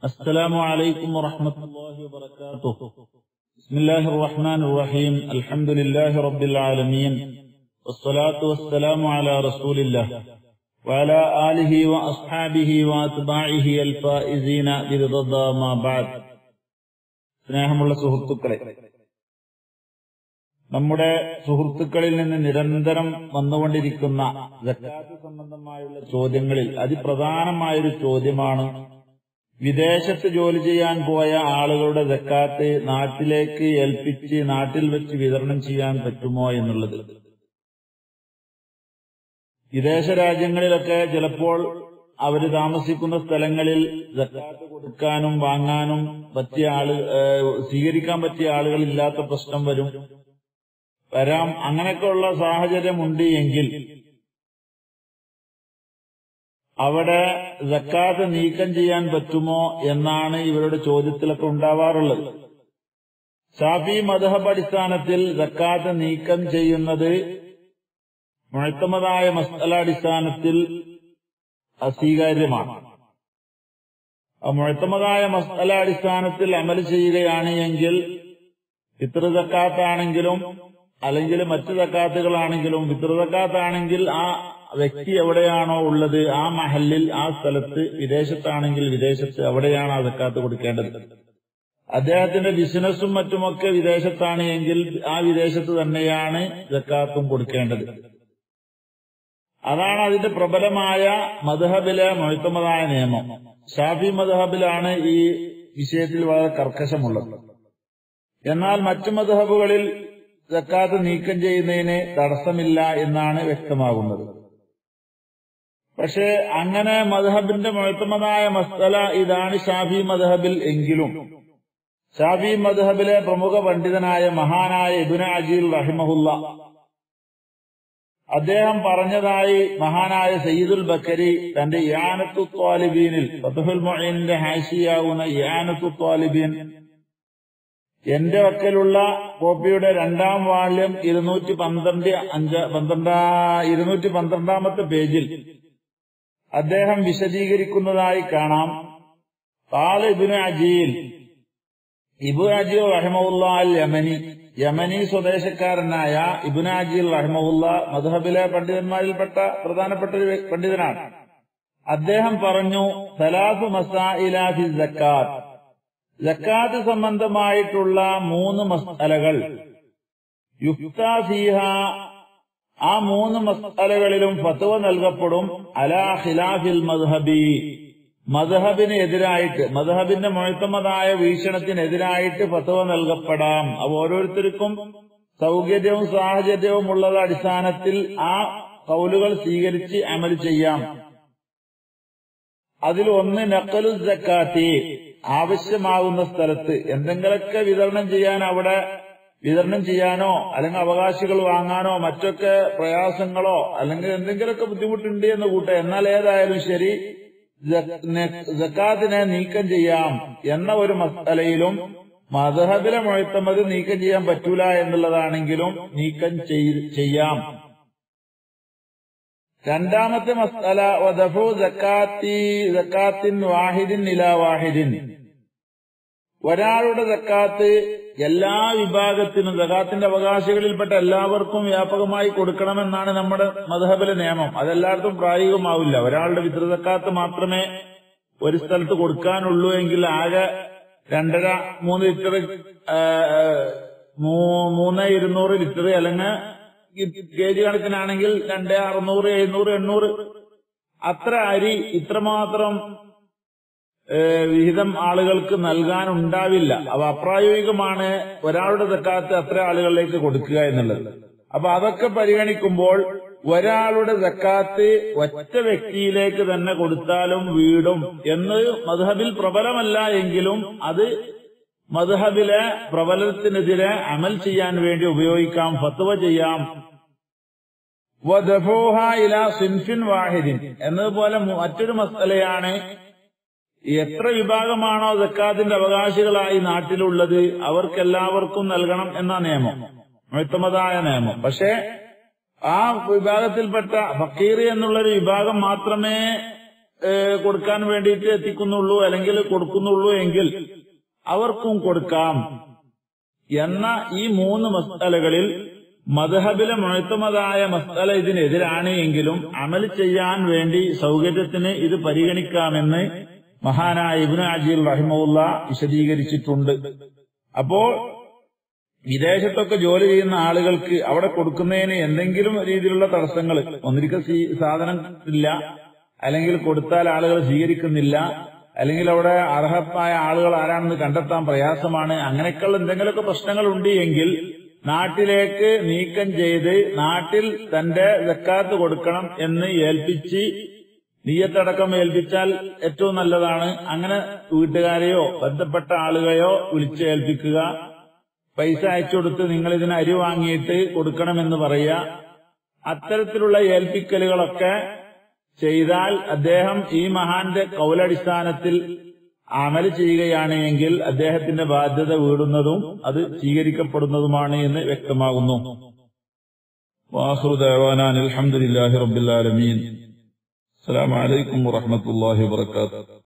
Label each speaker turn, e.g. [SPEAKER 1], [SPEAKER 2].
[SPEAKER 1] السلام عليكم ورحمة الله وبركاته بسم الله الرحمن الرحيم الحمد لله رب العالمين والصلاة والسلام على رسول الله وعلى آله وأصحابه وأتباعه الفائزين برضا ما بعد സ്നേഹമുള്ള സുഹൃത്തുക്കളെ നമ്മുടെ സുഹൃത്തുക്കളിൽ നിന്ന് നിരന്തരം വന്നുകൊണ്ടിരിക്കുന്ന ജക്കാത്ത് സംബന്ധമായുള്ള ചോദ്യങ്ങളിൽ അതിപ്രധാനമായൊരു ചോദ്യമാണ് വിദേശത്ത് ജോലി ചെയ്യാൻ പോയ ആളുകളുടെ ജക്കാത്ത് നാട്ടിലേക്ക് ഏൽപ്പിച്ച് നാട്ടിൽ വെച്ച് വിതരണം ചെയ്യാൻ പറ്റുമോ എന്നുള്ളത് വിദേശ രാജ്യങ്ങളിലൊക്കെ ചിലപ്പോൾ അവര് താമസിക്കുന്ന സ്ഥലങ്ങളിൽ ജക്കാത്ത് കൊടുക്കാനും വാങ്ങാനും പറ്റിയ ആള് സ്വീകരിക്കാൻ പറ്റിയ ആളുകൾ ഇല്ലാത്ത പ്രശ്നം വരും വരാം അങ്ങനെയൊക്കെയുള്ള സാഹചര്യമുണ്ട് എങ്കിൽ അവിടെ ജക്കാത്ത് നീക്കം ചെയ്യാൻ പറ്റുമോ എന്നാണ് ഇവരുടെ ചോദ്യത്തിലൊക്കെ ഉണ്ടാവാറുള്ളത് ഷാഫി മധഹബ് അടിസ്ഥാനത്തിൽ ജക്കാത്ത് നീക്കം ചെയ്യുന്നത് മുഴത്തമതായ മസ്തലാടിസ്ഥാനത്തിൽ അസ്വീകാര്യമാണ് മുഴത്തമതായ മസ്തല അടിസ്ഥാനത്തിൽ അമൽ ചെയ്യുകയാണ് എങ്കിൽ പിതൃ ജക്കാത്താണെങ്കിലും അല്ലെങ്കിൽ മറ്റു തക്കാത്തുകളാണെങ്കിലും പിതൃതക്കാത്താണെങ്കിൽ ആ വ്യക്തി എവിടെയാണോ ഉള്ളത് ആ മഹലിൽ ആ സ്ഥലത്ത് വിദേശത്താണെങ്കിൽ വിദേശത്ത് അവിടെയാണ് ആ തക്കാത്ത് കൊടുക്കേണ്ടത് അദ്ദേഹത്തിന്റെ ബിസിനസ്സും മറ്റുമൊക്കെ വിദേശത്താണ് എങ്കിൽ ആ വിദേശത്ത് തന്നെയാണ് ജക്കാത്തും കൊടുക്കേണ്ടത് അതാണ് അതിന്റെ പ്രബലമായ മധഹബിലെ മൊഴുത്തമതായ നിയമം ഷാഫി മധഹബിലാണ് ഈ വിഷയത്തിൽ വളരെ കർക്കശമുള്ളത് എന്നാൽ മറ്റു മധഹബുകളിൽ ജക്കാത്ത് നീക്കം ചെയ്യുന്നതിന് തടസ്സമില്ല എന്നാണ് വ്യക്തമാകുന്നത് പക്ഷേ അങ്ങനെ മധഹബിന്റെ മുഴത്തമതായ മസ്തല ഇതാണ് ഷാഫി മധഹബിൽ എങ്കിലും ഷാഫി മധഹബിലെ പ്രമുഖ പണ്ഡിതനായ മഹാനായ ഇബുന അജീൽ റഹിമഹുല്ല അദ്ദേഹം പറഞ്ഞതായി മഹാനായ സയ്യിദുൽ ബക്കരി തന്റെ യാനത്തു ത്വാലിബീനിൽ ഫതുഹുൽ മൊയ്നിന്റെ ഹാഷിയാവുന്ന യാനത്തു ത്വാലിബീൻ എന്റെ വക്കലുള്ള കോപ്പിയുടെ രണ്ടാം വാള്യം ഇരുന്നൂറ്റി പന്ത്രണ്ട് അഞ്ച് പന്ത്രണ്ടാ ഇരുന്നൂറ്റി പന്ത്രണ്ടാമത്തെ പേജിൽ അദ്ദേഹം വിശദീകരിക്കുന്നതായി കാണാം കാല ഇബിന് അജീൽ ഇബു അജീൽ റഹമുല്ല അൽ യമനി യമനി സ്വദേശക്കാരനായ ഇബുൻ അജീൽ റഹമുല്ല മധുഹബിലെ പണ്ഡിതന്മാരിൽപ്പെട്ട പ്രധാനപ്പെട്ട ഒരു പണ്ഡിതനാണ് അദ്ദേഹം പറഞ്ഞു സലാഫു മസാഇലാഫി ജക്കാത്ത് ജക്കാത്ത് സംബന്ധമായിട്ടുള്ള മൂന്ന് മസ്തലകൾ യുക്താഫീഹ ആ മൂന്ന് മസ്തലകളിലും ഫത്വ നൽകപ്പെടും അലാ ഖിലാഫിൽ മദ്ഹബി മദ്ഹബിന് എതിരായിട്ട് മദ്ഹബിന്റെ മുഴത്തമതായ വീക്ഷണത്തിനെതിരായിട്ട് ഫത്വ നൽകപ്പെടാം അവ ഓരോരുത്തർക്കും സൗകര്യവും സാഹചര്യവും ഉള്ളത് അടിസ്ഥാനത്തിൽ ആ കൗലുകൾ സ്വീകരിച്ച് അമൽ ചെയ്യാം അതിൽ ഒന്ന് നക്കലു ജക്കാത്തി ആവശ്യമാകുന്ന സ്ഥലത്ത് എന്തെങ്കിലുമൊക്കെ വിതരണം ചെയ്യാൻ അവിടെ വിതരണം ചെയ്യാനോ അല്ലെങ്കിൽ അവകാശികൾ വാങ്ങാനോ മറ്റൊക്കെ പ്രയാസങ്ങളോ അല്ലെങ്കിൽ എന്തെങ്കിലുമൊക്കെ ബുദ്ധിമുട്ടുണ്ട് എന്ന് കൂട്ടെ എന്നാൽ ഏതായാലും ശരി ജക്കാത്തിനെ നീക്കം ചെയ്യാം എന്ന ഒരു മസലയിലും മധഹബിലെ മുഴത്തമത് നീക്കം ചെയ്യാൻ പറ്റൂല എന്നുള്ളതാണെങ്കിലും നീക്കം ചെയ്യാം രണ്ടാമത്തെ മസ്തല വദഫു ജക്കാത്തി ജക്കാത്തിൻ വാഹിദിൻ ഇല വാഹിദിൻ ഒരാളുടെ ജക്കാത്ത് എല്ലാ വിഭാഗത്തിനും ജക്കാത്തിന്റെ അവകാശികളിൽപ്പെട്ട എല്ലാവർക്കും വ്യാപകമായി കൊടുക്കണമെന്നാണ് നമ്മുടെ മധഹബിലെ നിയമം അതെല്ലായിടത്തും പ്രായോഗികമാവില്ല ഒരാളുടെ വിതൃതക്കാത്ത് മാത്രമേ ഒരു സ്ഥലത്ത് കൊടുക്കാനുള്ളൂ എങ്കിൽ ആകെ രണ്ടര മൂന്ന് ലിറ്റർ മൂന്ന് ഇരുന്നൂറ് ലിറ്റർ അല്ലെങ്കിൽ കെ ജി കണക്കിനാണെങ്കിൽ രണ്ട് അറുന്നൂറ് എഴുന്നൂറ് എണ്ണൂറ് അത്ര അരി ഇത്രമാത്രം വിഹിതം ആളുകൾക്ക് നൽകാനുണ്ടാവില്ല അവ അപ്രായോഗികമാണ് ഒരാളുടെ തക്കാത്ത് അത്ര ആളുകളിലേക്ക് കൊടുക്കുക എന്നുള്ളത് അപ്പൊ അതൊക്കെ പരിഗണിക്കുമ്പോൾ ഒരാളുടെ തക്കാത്ത് ഒറ്റ വ്യക്തിയിലേക്ക് തന്നെ കൊടുത്താലും വീടും എന്ന് മധുഹബിൽ പ്രബലമല്ല എങ്കിലും അത് മധുഹബിലെ പ്രബലത്തിനെതിരെ അമൽ ചെയ്യാൻ വേണ്ടി ഉപയോഗിക്കാം ഫത്വ ചെയ്യാം ഇല സിൻഫിൻ വാഹിദിൻ എന്നതുപോലെ മറ്റൊരു മസലയാണ് എത്ര വിഭാഗമാണോ ജക്കാത്തിന്റെ അവകാശികളായി നാട്ടിലുള്ളത് അവർക്കെല്ലാവർക്കും നൽകണം എന്ന നിയമം മുഴുത്തമതായ നിയമം പക്ഷേ ആ വിഭാഗത്തിൽപ്പെട്ട ഫക്കീർ എന്നുള്ളൊരു വിഭാഗം മാത്രമേ ഏഹ്, കൊടുക്കാൻ വേണ്ടിയിട്ട് എത്തിക്കുന്നുള്ളൂ അല്ലെങ്കിൽ കൊടുക്കുന്നുള്ളൂ എങ്കിൽ അവർക്കും കൊടുക്കാം എന്ന ഈ മൂന്ന് മസ്തലകളിൽ മദ്ഹബിലെ മുഴത്തമതായ മസ്തല ഇതിനെതിരാണ് എങ്കിലും അമൽ ചെയ്യാൻ വേണ്ടി സൗകര്യത്തിന് ഇത് പരിഗണിക്കാമെന്ന് മഹാനായ ഇബ്നു അജീൽ റഹിമുല്ല വിശദീകരിച്ചിട്ടുണ്ട് അപ്പോൾ വിദേശത്തൊക്കെ ജോലി ചെയ്യുന്ന ആളുകൾക്ക് അവിടെ കൊടുക്കുന്നതിന് എന്തെങ്കിലും രീതിയിലുള്ള തടസ്സങ്ങൾ ഒന്നിരിക്കൽ സ്വീ- സാധനം ഇല്ല അല്ലെങ്കിൽ കൊടുത്താൽ ആളുകൾ സ്വീകരിക്കുന്നില്ല അല്ലെങ്കിൽ അവിടെ അർഹമായ ആളുകൾ ആരാണെന്ന് കണ്ടെത്താൻ പ്രയാസമാണ് അങ്ങനെയൊക്കെയുള്ള എന്തെങ്കിലുമൊക്കെ പ്രശ്നങ്ങൾ ഉണ്ട് എങ്കിൽ നാട്ടിലേക്ക് നീക്കം ചെയ്ത് നാട്ടിൽ തന്റെ ജക്കാത്ത് കൊടുക്കണം എന്ന് ഏൽപ്പിച്ച് നീയത്തടക്കം ഏൽപ്പിച്ചാൽ ഏറ്റവും നല്ലതാണ് അങ്ങനെ വീട്ടുകാരെയോ ബന്ധപ്പെട്ട ആളുകളെയോ വിളിച്ച് ഏൽപ്പിക്കുക പൈസ അയച്ചു കൊടുത്ത് നിങ്ങൾ ഇതിന് അരി വാങ്ങിയിട്ട് കൊടുക്കണമെന്ന് പറയുക അത്തരത്തിലുള്ള ഏൽപ്പിക്കലുകളൊക്കെ ചെയ്താൽ അദ്ദേഹം ഈ മഹാന്റെ കൗലടിസ്ഥാനത്തിൽ അമൽ ചെയ്യുകയാണ് എങ്കിൽ അദ്ദേഹത്തിന്റെ ബാധ്യത വീടുന്നതും അത് സ്വീകരിക്കപ്പെടുന്നതുമാണ് എന്ന് വ്യക്തമാകുന്നു വാഹൃദാൻ അലഹമുല്ലാഹി റബ്ബുലാലമീൻ അസ്സലാമലൈക്കും വറഹമത്തല്ലാഹി വാത്തു